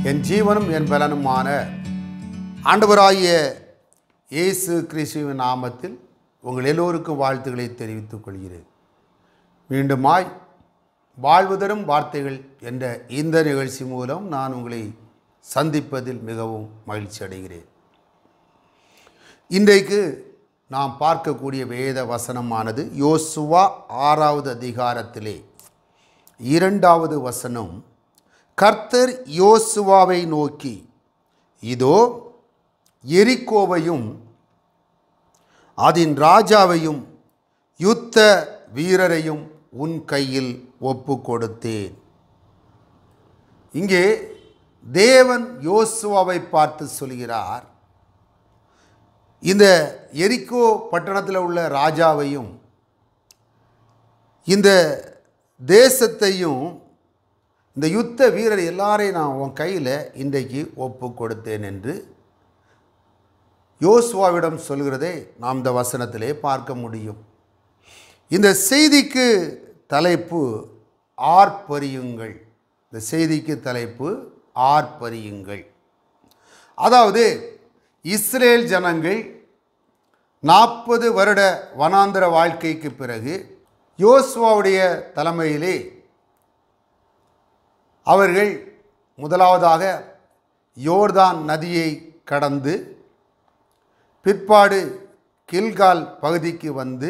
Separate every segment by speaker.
Speaker 1: என் ஜீவனும் என் பலனுமான ஆண்டவராகிய இயேசு கிறிஸ்துவின் நாமத்தில் உங்கள் எல்லோருக்கும் வாழ்த்துக்களை தெரிவித்துக் கொள்கிறேன் மீண்டுமாய் வாழ்வு தரும் வார்த்தைகள் என்ற இந்த நிகழ்ச்சி மூலம் நான் உங்களை சந்திப்பதில் மிகவும் மகிழ்ச்சி அடைகிறேன் இன்றைக்கு நாம் பார்க்கக்கூடிய வேத வசனமானது யோசுவா ஆறாவது அதிகாரத்திலே இரண்டாவது வசனம் கர்த்தர் யோசுவாவை நோக்கி இதோ எரிக்கோவையும் அதன் ராஜாவையும் யுத்த வீரரையும் உன் கையில் ஒப்பு கொடுத்தேன் இங்கே தேவன் யோசுவாவை பார்த்து சொல்கிறார் இந்த எரிக்கோ பட்டணத்தில் உள்ள ராஜாவையும் இந்த தேசத்தையும் இந்த யுத்த வீரர் எல்லாரையும் நான் உன் கையில் இன்றைக்கு ஒப்பு கொடுத்தேன் என்று யோசுவாவிடம் சொல்கிறதை நாம் இந்த வசனத்திலே பார்க்க முடியும் இந்த செய்திக்கு தலைப்பு ஆர்ப்பரியுங்கள் இந்த செய்திக்கு தலைப்பு ஆர்ப்பரியுங்கள் அதாவது இஸ்ரேல் ஜனங்கள் நாற்பது வருட வனாந்தர வாழ்க்கைக்கு பிறகு யோசுவாவுடைய தலைமையிலே அவர்கள் முதலாவதாக யோர்தான் நதியை கடந்து பிற்பாடு கில்கால் பகுதிக்கு வந்து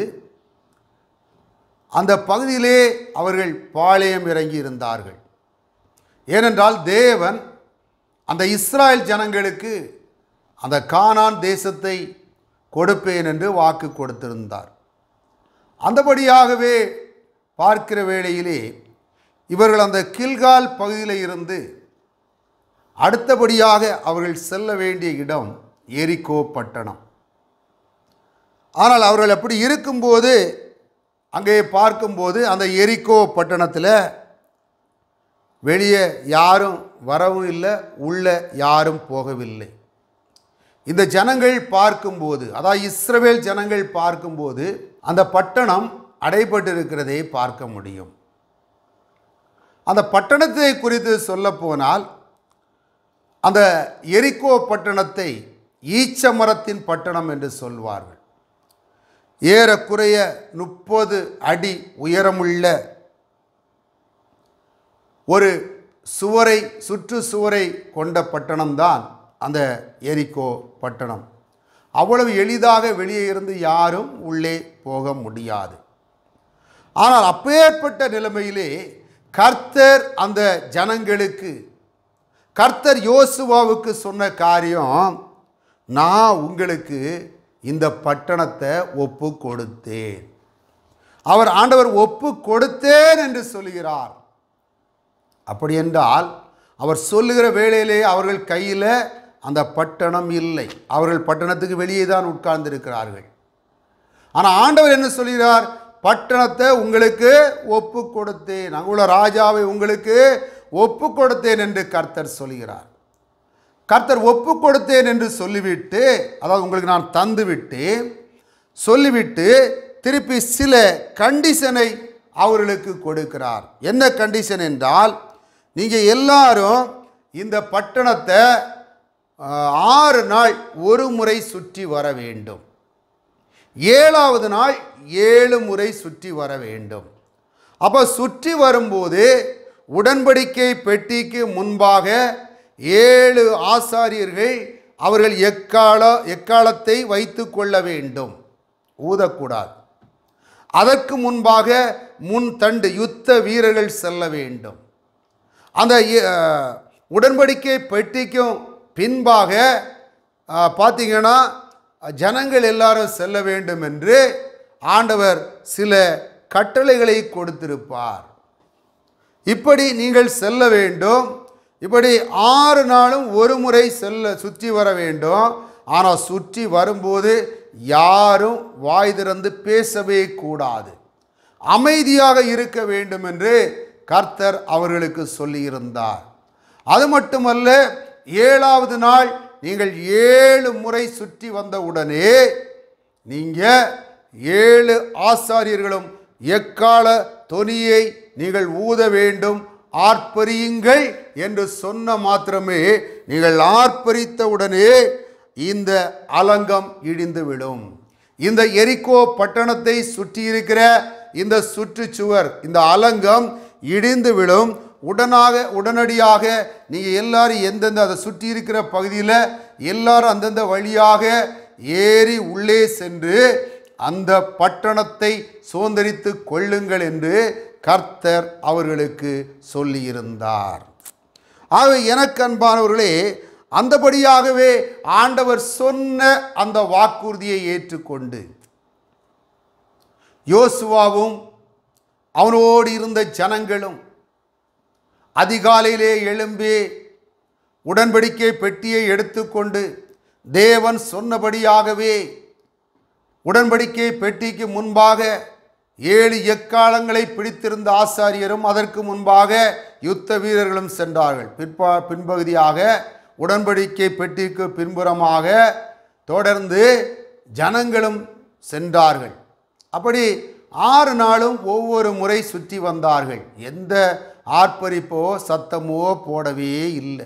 Speaker 1: அந்த பகுதியிலே அவர்கள் பாளையம் இறங்கி இருந்தார்கள் ஏனென்றால் தேவன் அந்த இஸ்ராயல் ஜனங்களுக்கு அந்த கானான் தேசத்தை கொடுப்பேன் என்று வாக்கு கொடுத்திருந்தார் அந்தபடியாகவே பார்க்கிற வேளையிலே இவர்கள் அந்த கில்கால் பகுதியில் இருந்து அடுத்தபடியாக அவர்கள் செல்ல வேண்டிய இடம் எரிக்கோ பட்டணம் ஆனால் அவர்கள் அப்படி இருக்கும்போது அங்கே பார்க்கும்போது அந்த எரிக்கோ பட்டணத்தில் வெளியே யாரும் வரவும் இல்லை உள்ள யாரும் போகவில்லை இந்த ஜனங்கள் பார்க்கும்போது அதாவது இஸ்ரவேல் ஜனங்கள் பார்க்கும்போது அந்த பட்டணம் அடைபட்டிருக்கிறதை பார்க்க முடியும் அந்த பட்டணத்தை குறித்து சொல்லப்போனால் அந்த எரிக்கோ பட்டணத்தை ஈச்ச மரத்தின் பட்டணம் என்று சொல்வார்கள் ஏறக்குறைய முப்பது அடி உயரமுள்ள ஒரு சுவரை சுற்று சுவரை கொண்ட பட்டணம்தான் அந்த எரிக்கோ பட்டணம் அவ்வளவு எளிதாக வெளியே இருந்து யாரும் உள்ளே போக முடியாது ஆனால் அப்பேற்பட்ட நிலைமையிலே கர்த்தர் அந்த ஜனங்களுக்கு கர்த்தர் யோசுவாவுக்கு சொன்ன காரியம் நான் உங்களுக்கு இந்த பட்டணத்தை ஒப்பு கொடுத்தேன் அவர் ஆண்டவர் ஒப்பு கொடுத்தேன் என்று சொல்கிறார் அப்படி என்றால் அவர் சொல்லுகிற வேளையிலே அவர்கள் கையில் அந்த பட்டணம் இல்லை அவர்கள் பட்டணத்துக்கு வெளியே தான் உட்கார்ந்திருக்கிறார்கள் ஆனால் ஆண்டவர் என்ன சொல்கிறார் பட்டணத்தை உங்களுக்கு ஒப்பு கொடுத்தேன் அங்குள்ள ராஜாவை உங்களுக்கு ஒப்பு கொடுத்தேன் என்று கர்த்தர் சொல்கிறார் கர்த்தர் ஒப்பு கொடுத்தேன் என்று சொல்லிவிட்டு அதாவது உங்களுக்கு நான் தந்து விட்டேன் சொல்லிவிட்டு திருப்பி சில கண்டிஷனை அவர்களுக்கு கொடுக்கிறார் என்ன கண்டிஷன் என்றால் நீங்கள் எல்லாரும் இந்த பட்டணத்தை ஆஹ், ஆறு நாள் ஒரு முறை சுற்றி வர வேண்டும் ஏழாவது நாள் ஏழு முறை சுற்றி வர வேண்டும் அப்போ சுற்றி வரும்போது உடன்படிக்கை பெட்டிக்கு முன்பாக ஏழு ஆசாரியர்கள் அவர்கள் எக்கால எக்காலத்தை வைத்து கொள்ள வேண்டும் ஊதக்கூடாது அதற்கு முன்பாக முன் தண்டு யுத்த வீரர்கள் செல்ல வேண்டும் அந்த அஹ், உடன்படிக்கை பெட்டிக்கும் பின்பாக அஹ், பார்த்தீங்கன்னா ஜனங்கள் எல்லாரும் செல்ல வேண்டும் என்று ஆண்டவர் சில கட்டளைகளை கொடுத்திருப்பார் இப்படி நீங்கள் செல்ல வேண்டும் இப்படி ஆறு நாளும் ஒரு முறை செல்ல சுற்றி வர வேண்டும் ஆனால் சுற்றி வரும்போது யாரும் வாய் திறந்து பேசவே கூடாது அமைதியாக இருக்க வேண்டும் என்று கர்த்தர் அவர்களுக்கு சொல்லியிருந்தார் அது மட்டுமல்ல ஏழாவது நாள் நீங்கள் ஏழு முறை சுற்றி வந்த உடனே நீங்கள் ஏழு ஆசாரியர்களும் எக்கால தொனியை நீங்கள் ஊத வேண்டும் ஆர்ப்பரியுங்கள் என்று சொன்ன மாத்திரமே நீங்கள் ஆர்ப்பரித்த உடனே இந்த அலங்கம் இடிந்து விடும் இந்த எரிக்கோ பட்டணத்தை சுற்றி இருக்கிற இந்த சுற்றுச்சுவர் இந்த அலங்கம் இடிந்து விடும் உடனாக உடனடியாக நீங்கள் எல்லாரும் எந்தெந்த அதை சுற்றி இருக்கிற பகுதியில் எல்லாரும் அந்தந்த வழியாக ஏறி உள்ளே சென்று அந்த பட்டணத்தை சுதந்திரித்து கொள்ளுங்கள் என்று கர்த்தர் அவர்களுக்கு சொல்லியிருந்தார் ஆக எனக்கு அன்பானவர்களே அந்தபடியாகவே ஆண்டவர் சொன்ன அந்த வாக்குறுதியை ஏற்றுக்கொண்டு யோசுவாவும் அவனோடு இருந்த ஜனங்களும் அதிகாலையிலே எழும்பி உடன்படிக்கை பெட்டியை எடுத்துக்கொண்டு தேவன் சொன்னபடியாகவே உடன்படிக்கை பெட்டிக்கு முன்பாக ஏழு எக்காலங்களை பிடித்திருந்த ஆசாரியரும் அதற்கு முன்பாக யுத்த வீரர்களும் சென்றார்கள் பிற்பா பின்பகுதியாக உடன்படிக்கை பெட்டிக்கு பின்புறமாக தொடர்ந்து ஜனங்களும் சென்றார்கள் அப்படி ஆறு நாளும் ஒவ்வொரு முறை சுற்றி வந்தார்கள் எந்த ஆர்ப்பரிப்போ சத்தமோ போடவே இல்லை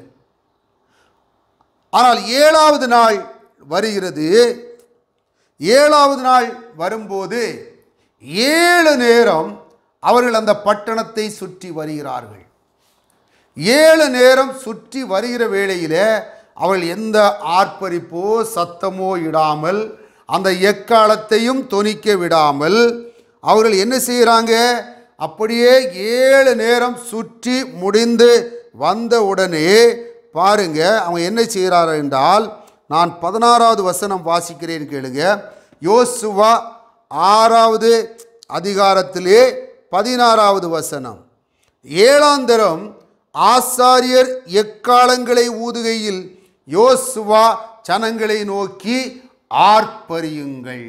Speaker 1: ஆனால் ஏழாவது நாள் வருகிறது ஏழாவது நாள் வரும்போது ஏழு நேரம் அவர்கள் அந்த பட்டணத்தை சுற்றி வருகிறார்கள் ஏழு நேரம் சுற்றி வருகிற வேளையிலே அவள் எந்த ஆர்ப்பரிப்போ சத்தமோ இடாமல் அந்த எக்காலத்தையும் தொனிக்க விடாமல் அவர்கள் என்ன செய்கிறாங்க அப்படியே ஏழு நேரம் சுற்றி முடிந்து வந்த உடனே பாருங்க அவங்க என்ன செய்கிறார்கள் என்றால் நான் பதினாறாவது வசனம் வாசிக்கிறேன் கேளுங்க யோசுவா ஆறாவது அதிகாரத்திலே பதினாறாவது வசனம் ஏழாந்தரம் ஆசாரியர் எக்காலங்களை ஊதுகையில் யோசுவா ஜனங்களை நோக்கி ஆர்ப்பரியுங்கள்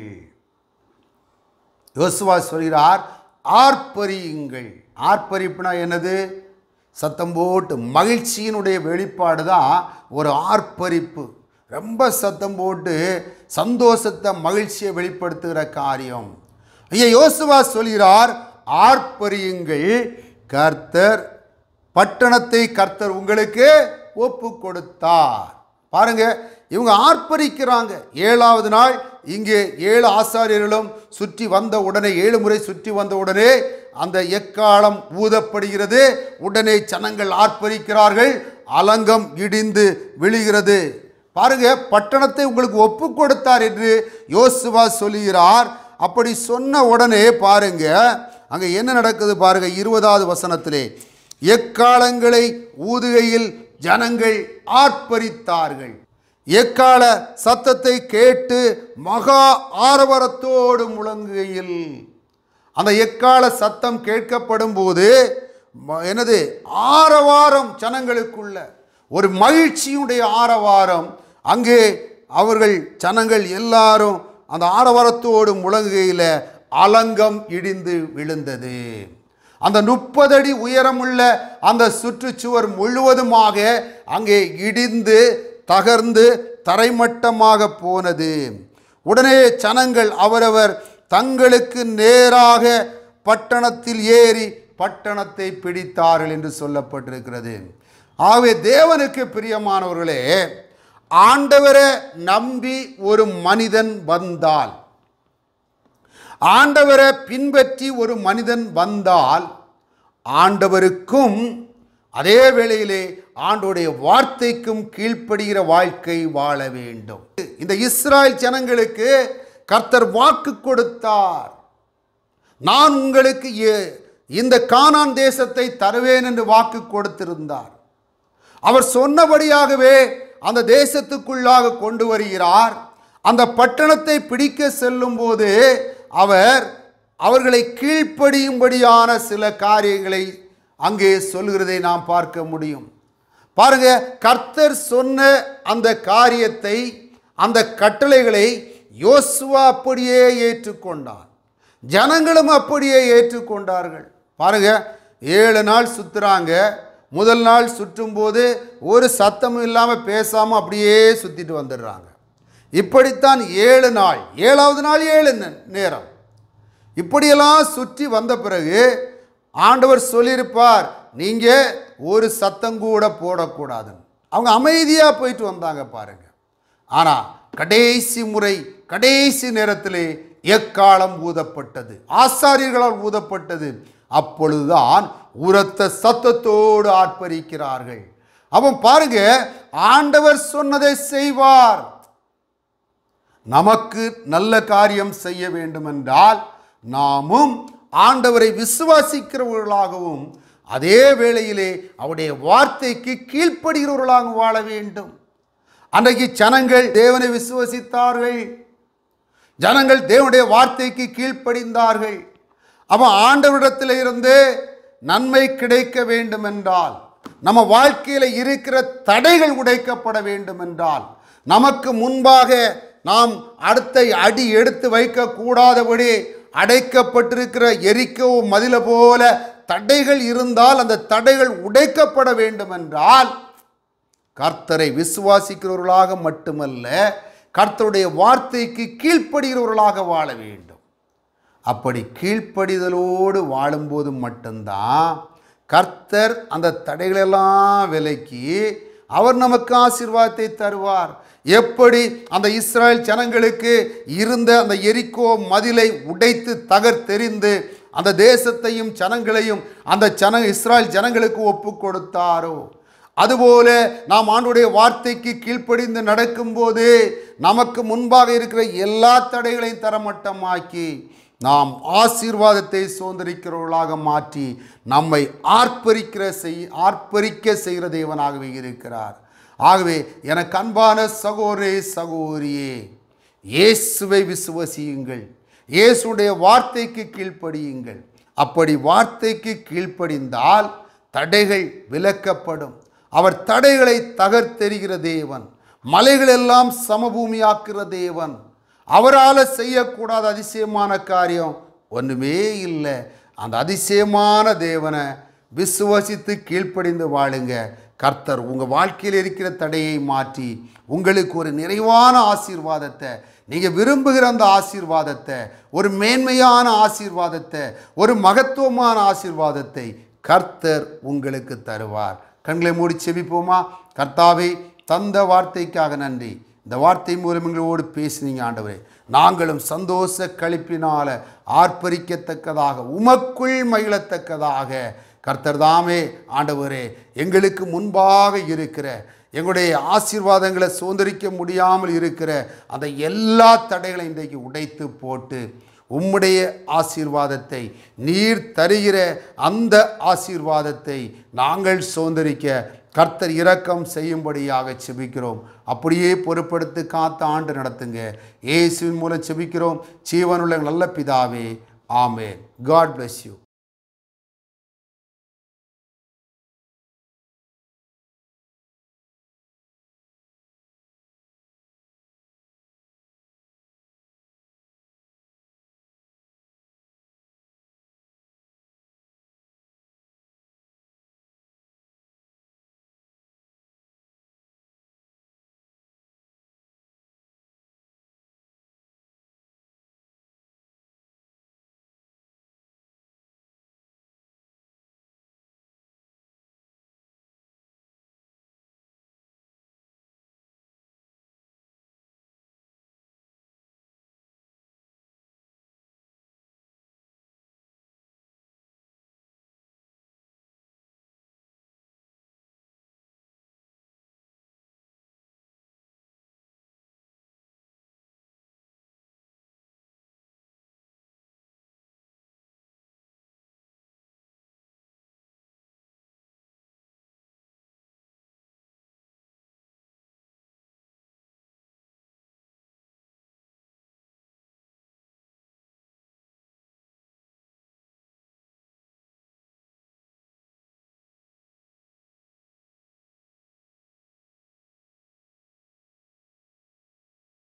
Speaker 1: யோசுவா சொல்கிறார் ஆர்ப்பரியுங்கள் ஆர்ப்பரிப்புனா என்னது சத்தம் போட்டு மகிழ்ச்சியினுடைய வெளிப்பாடு தான் ஒரு ஆர்ப்பரிப்பு ரொம்ப சத்தம் போட்டு சந்தோஷத்தை மகிழ்ச்சியை வெளிப்படுத்துகிற காரியம் ஐயா யோசுவா சொல்கிறார் ஆர்ப்பரியுங்கள் கர்த்தர் பட்டணத்தை கர்த்தர் உங்களுக்கு ஒப்பு கொடுத்தார் பாருங்க இவங்க ஆர்ப்பரிக்கிறாங்க ஏழாவது நாள் இங்கே ஏழு ஆசாரியர்களும் சுற்றி வந்த உடனே ஏழு முறை சுற்றி வந்த உடனே அந்த எக்காலம் ஊதப்படுகிறது உடனே ஜனங்கள் ஆர்ப்பரிக்கிறார்கள் அலங்கம் இடிந்து விழுகிறது பாருங்க பட்டணத்தை உங்களுக்கு ஒப்பு கொடுத்தார் என்று யோசுவா சொல்லுகிறார் அப்படி சொன்ன உடனே பாருங்க அங்க என்ன நடக்குது பாருங்க இருபதாவது வசனத்திலே எக்காலங்களை ஊதுகையில் ஜனங்கள் ஆர்ப்பரித்தார்கள் எக்கால சத்தத்தை கேட்டு மகா ஆரவரத்தோடு முழங்குகையில் அந்த எக்கால சத்தம் கேட்கப்படும் போது ம- என்னது ஆரவாரம் ஜனங்களுக்குள்ள ஒரு மகிழ்ச்சியுடைய ஆரவாரம் அங்கே அவர்கள் ஜனங்கள் எல்லாரும் அந்த ஆரவாரத்தோடு முழங்குகையில் அலங்கம் இடிந்து விழுந்தது அந்த முப்பது அடி உயரமுள்ள அந்த சுற்றுச்சுவர் முழுவதுமாக அங்கே இடிந்து தகர்ந்து தரைமட்டமாக போனது உடனே ஜனங்கள் அவரவர் தங்களுக்கு நேராக பட்டணத்தில் ஏறி பட்டணத்தை பிடித்தார்கள் என்று சொல்லப்பட்டிருக்கிறது ஆகவே தேவனுக்கு பிரியமானவர்களே ஆண்டவரை நம்பி ஒரு மனிதன் வந்தால் ஆண்டவரை பின்பற்றி ஒரு மனிதன் வந்தால் ஆண்டவருக்கும் அதே வேளையிலே ஆண்டோடைய வார்த்தைக்கும் கீழ்ப்படுகிற வாழ்க்கை வாழ வேண்டும் இந்த இஸ்ராயல் ஜனங்களுக்கு கர்த்தர் வாக்கு கொடுத்தார் நான் உங்களுக்கு ஏ- இந்த கானான் தேசத்தை தருவேன் என்று வாக்கு கொடுத்திருந்தார் அவர் சொன்னபடியாகவே அந்த தேசத்துக்குள்ளாக கொண்டு வருகிறார் அந்த பட்டணத்தை பிடிக்க செல்லும்போது அவர் அவர்களை கீழ்ப்படியும்படியான சில காரியங்களை அங்கே சொல்கிறதை நாம் பார்க்க முடியும் பாருங்க கர்த்தர் சொன்ன அந்த காரியத்தை அந்த கட்டளைகளை யோசுவா அப்படியே ஏற்றுக்கொண்டார் ஜனங்களும் அப்படியே ஏற்றுக்கொண்டார்கள் பாருங்க ஏழு நாள் சுத்துறாங்க முதல் நாள் சுற்றும்போது ஒரு சத்தமும் இல்லாமல் பேசாமல் அப்படியே சுற்றிட்டு வந்துடுறாங்க இப்படித்தான் ஏழு நாள் ஏழாவது நாள் ஏழு நே- நேரம் இப்படியெல்லாம் சுற்றி வந்த பிறகு ஆண்டவர் சொல்லியிருப்பார் நீங்கள் ஒரு சத்தம் கூட போடக்கூடாதுன்னு அவங்க அமைதியாக போயிட்டு வந்தாங்க பாருங்க ஆனால் கடைசி முறை கடைசி நேரத்திலே எக்காலம் ஊதப்பட்டது ஆசாரியர்களால் ஊதப்பட்டது அப்பொழுதுதான் உரத்த சத்தத்தோடு ஆர்ப்பரிக்கிறார்கள் அவன் பாருங்க ஆண்டவர் சொன்னதை செய்வார் நமக்கு நல்ல காரியம் செய்ய வேண்டுமென்றால் நாமும் ஆண்டவரை விசுவாசிக்கிறவர்களாகவும் அதே வேளையிலே அவருடைய வார்த்தைக்கு கீழ்ப்படுகிறவர்களாக வாழ வேண்டும் அன்றைக்கு ஜனங்கள் தேவனை விசுவசித்தார்கள் ஜனங்கள் தேவனுடைய வார்த்தைக்கு கீழ்ப்படிந்தார்கள் அவன் ஆண்டவரிடத்தில் இருந்து நன்மை கிடைக்க வேண்டும் என்றால் நம்ம வாழ்க்கையில் இருக்கிற தடைகள் உடைக்கப்பட வேண்டும் என்றால் நமக்கு முன்பாக நாம் அடுத்த அடி எடுத்து வைக்க கூடாதபடி அடைக்கப்பட்டிருக்கிற எரிக்கோ மதில போல தடைகள் இருந்தால் அந்த தடைகள் உடைக்கப்பட வேண்டும் என்றால் கர்த்தரை விசுவாசிக்கிறவர்களாக மட்டுமல்ல கர்த்தருடைய வார்த்தைக்கு கீழ்ப்படுகிறவர்களாக வாழ வேண்டும் அப்படி கீழ்ப்படிதலோடு வாழும்போது மட்டும்தான் கர்த்தர் அந்த தடைகளெல்லாம் விலக்கி அவர் நமக்கு ஆசீர்வாதத்தை தருவார் எப்படி அந்த இஸ்ரேல் ஜனங்களுக்கு இருந்த அந்த எரிக்கோ மதிலை உடைத்து தகர்த்தெறிந்து அந்த தேசத்தையும் ஜனங்களையும் அந்த ஜன இஸ்ரேல் ஜனங்களுக்கு ஒப்பு கொடுத்தாரோ அதுபோல நாம் ஆண்டுடைய வார்த்தைக்கு கீழ்ப்படிந்து நடக்கும்போது நமக்கு முன்பாக இருக்கிற எல்லா தடைகளையும் தரமட்டமாக்கி நாம் ஆசீர்வாதத்தை சுதந்திரிக்கிறவர்களாக மாற்றி நம்மை ஆர்ப்பரிக்கிற செய் ஆர்ப்பரிக்க செய்கிற தேவனாகவே இருக்கிறார் ஆகவே எனக்கு அன்பான சகோதரே சகோதரியே இயேசுவை விசுவசியுங்கள் இயேசுடைய வார்த்தைக்கு கீழ்ப்படியுங்கள் அப்படி வார்த்தைக்கு கீழ்ப்படிந்தால் தடைகள் விலக்கப்படும் அவர் தடைகளை தகர்த்தெறிகிற தேவன் மலைகளெல்லாம் சமபூமியாக்குற தேவன் அவரால் செய்யக்கூடாத அதிசயமான காரியம் ஒன்றுமே இல்லை அந்த அதிசயமான தேவனை விசுவசித்து கீழ்ப்படிந்து வாழுங்க கர்த்தர் உங்கள் வாழ்க்கையில் இருக்கிற தடையை மாற்றி உங்களுக்கு ஒரு நிறைவான ஆசீர்வாதத்தை நீங்கள் விரும்புகிற அந்த ஆசீர்வாதத்தை ஒரு மேன்மையான ஆசீர்வாதத்தை ஒரு மகத்துவமான ஆசீர்வாதத்தை கர்த்தர் உங்களுக்கு தருவார் கண்களை மூடி செபிப்போமா கர்த்தாவே தந்த வார்த்தைக்காக நன்றி இந்த வார்த்தை மூலம் எங்களோடு பேசினீங்க ஆண்டவரே நாங்களும் சந்தோஷ கழிப்பினால ஆர்ப்பரிக்கத்தக்கதாக உமக்குள் மகிழத்தக்கதாக கர்த்தர் தாமே ஆண்டவரே எங்களுக்கு முன்பாக இருக்கிற எங்களுடைய ஆசீர்வாதங்களை சுதந்திரிக்க முடியாமல் இருக்கிற அந்த எல்லா தடைகளையும் இன்றைக்கு உடைத்து போட்டு உம்முடைய ஆசீர்வாதத்தை நீர் தருகிற அந்த ஆசீர்வாதத்தை நாங்கள் சுதந்திரிக்க கர்த்தர் இரக்கம் செய்யும்படியாக செபிக்கிறோம் அப்படியே பொறுப்படுத்தி காத்த ஆண்டு நடத்துங்க இயேசுவின் மூலம் செபிக்கிறோம் ஜீவனுள்ள நல்ல பிதாவே ஆமேன் காட் bless யூ